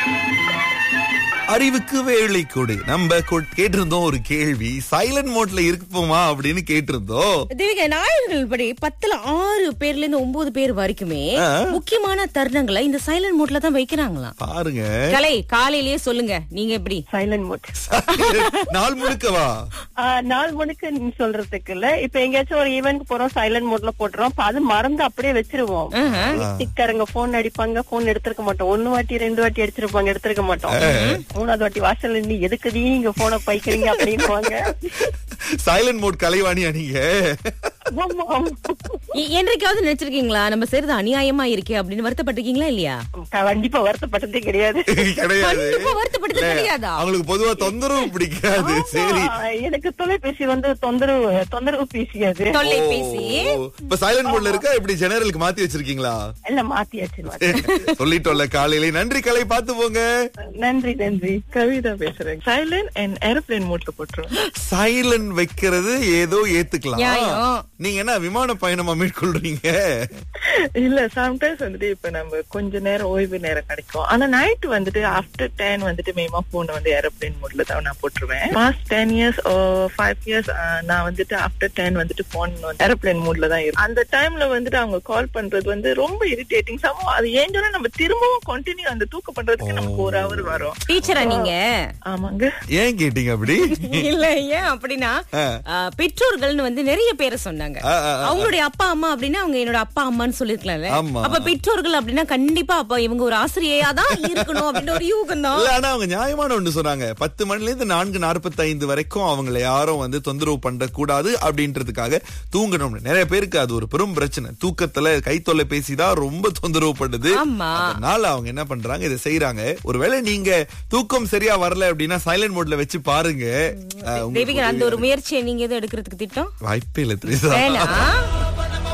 அறிவுக்கு வேலை கொடு நம்ம கொ- கேட்டிருந்தோம் ஒரு கேள்வி சைலண்ட் மோட்ல இருப்போமா அப்படின்னு கேட்டிருந்தோம் தேவிகா நாயர்கள் படி பத்துல ஆறு பேர்ல இருந்து ஒன்பது பேர் வரைக்குமே ஆ. முக்கியமான தருணங்களை இந்த சைலண்ட் மோட்ல தான் வைக்கிறாங்களாம் பாருங்க கலை காலையிலேயே சொல்லுங்க நீங்க எப்படி சைலண்ட் மோட் நாள் முழுக்கவா நாலு மணிக்கு நீ சொல்றதுக்கு இல்ல இப்ப எங்கேயாச்சும் ஒரு ஈவென்ட் போறோம் சைலண்ட் மோட்ல போட்டுறோம் அப்ப அது மறந்து அப்படியே வச்சிருவோம் வீட்டுக்காரங்க போன் அடிப்பாங்க போன் எடுத்திருக்க மாட்டோம் ஒண்ணு வாட்டி ரெண்டு வாட்டி அடிச்சிருப்பாங்க எடுத்திருக்க மாட்டோம் மூணாவது வாட்டி வாசல்ல நீ எதுக்கு நீங்க போன பைக்கிறீங்க அப்படின்னுவாங்க சைலண்ட் மோட் கலைவாணியா நீங்க ஆமா, ஆமா. எ- என்றைக்காவது நினைச்சிருக்கீங்களா நம்ம செய்யறது அநியாயமா இருக்கே அப்படின்னு வருத்தப்பட்டிருக்கீங்களா இல்லையா கண்டிப்பா வருத்தப்பட்டதே கிடையாது கிடையாது கண்டிப்பா வருத்தப்பட்டது இல்ல, கிடையாதா? அவங்களுக்கு பொதுவா தொந்தரவு பிடிக்காது சரி ஆமா, எனக்கு தொலைபேசி வந்து தொந்தரவு தொந்தரவு பேசியாது தொல்லைபேசி ஓ, இப்ப சைலண்ட் மோட்ல இருக்கா இப்படி ஜெனரலுக்கு மாத்தி வச்சிருக்கீங்களா இல்ல மாத்தியாச்சு மாத்தி. சொல்லிட்டோம்ல காலையில நன்றி கலை பார்த்து போங்க நன்றி நன்றி கவிதா பேசுறேன் சைலண்ட் அண்ட் ஏரோப்ளேன் மோட்ல போட்டுருவேன் சைலண்ட் வைக்கிறது ஏதோ ஏத்துக்கலாம் நியாயம். நீங்க என்ன விமான பயணமா மேற்கொள்றீங்க இல்ல சம்டைம்ஸ் வந்துட்டு இப்ப நம்ம கொஞ்ச நேரம் ஓய்வு நேரம் கிடைக்கும் ஆனா நைட் வந்துட்டு ஆஃப்டர் டென் வந்துட்டு மேமா போன் வந்து ஏரோப்ளேன் மோட்ல தான் நான் போட்டுருவேன் past ten years five years நான் வந்துட்டு ஆஃப்டர் டென் வந்துட்டு போன் ஏரோப்ளேன் மோட்ல தான் இருக்கும் அந்த டைம்ல வந்துட்டு அவங்க கால் பண்றது வந்து ரொம்ப இரிட்டேட்டிங் சமம் அது ஏன் சொன்னா நம்ம திரும்பவும் கண்டினியூ அந்த தூக்கம் பண்றதுக்கு நமக்கு ஒரு ஹவர் வரும் டீச்சரா நீங்க ஆமாங்க ஏன் கேட்டீங்க அப்படி இல்ல ஏன் அப்படின்னா ஆ. ஆ, பெற்றோர்கள்னு வந்து நிறைய பேரை சொன்னாங்க ஆ, ஆ, ஆ. அவங்களுடைய அப்பா அம்மா அப்படின்னா அவங்க என்னோட அப்பா அம்மான்னு சொல்லிருக்கலாம்ல ஆமா. அப்ப பெற்றோர்கள் அப்படின்னா கண்டிப்பா அப்ப இவங்க ஒரு ஆசிரியையா தான் இருக்கணும் அப்படின்னு ஒரு யூகம் தான் இல்ல ஆனா அவங்க நியாயமான ஒண்ணு சொன்னாங்க பத்து மணில இருந்து நான்கு நாற்பத்தி ஐந்து வரைக்கும் அவங்கள யாரும் வந்து தொந்தரவு பண்ண கூடாது அப்படின்றதுக்காக தூங்கணும்னு நிறைய பேருக்கு அது ஒரு பெரும் பிரச்சனை தூக்கத்துல கை தொலைபேசி தான் ரொம்ப தொந்தரவு பண்ணுது ஆமா. அதனால அவங்க என்ன பண்றாங்க இதை செய்யறாங்க ஒருவேளை நீங்க தூக்கம் சரியா வரல அப்படின்னா சைலண்ட் மோட்ல வச்சு பாருங்க அஹ், உங்களுக்கு தேவிகா அந்த ஒரு முயற்சியை நீங்க எதுவும் எடுக்கிறதுக்கு திட்டம் வாய்ப்பே இல்லை தெரியுதா வேணாம்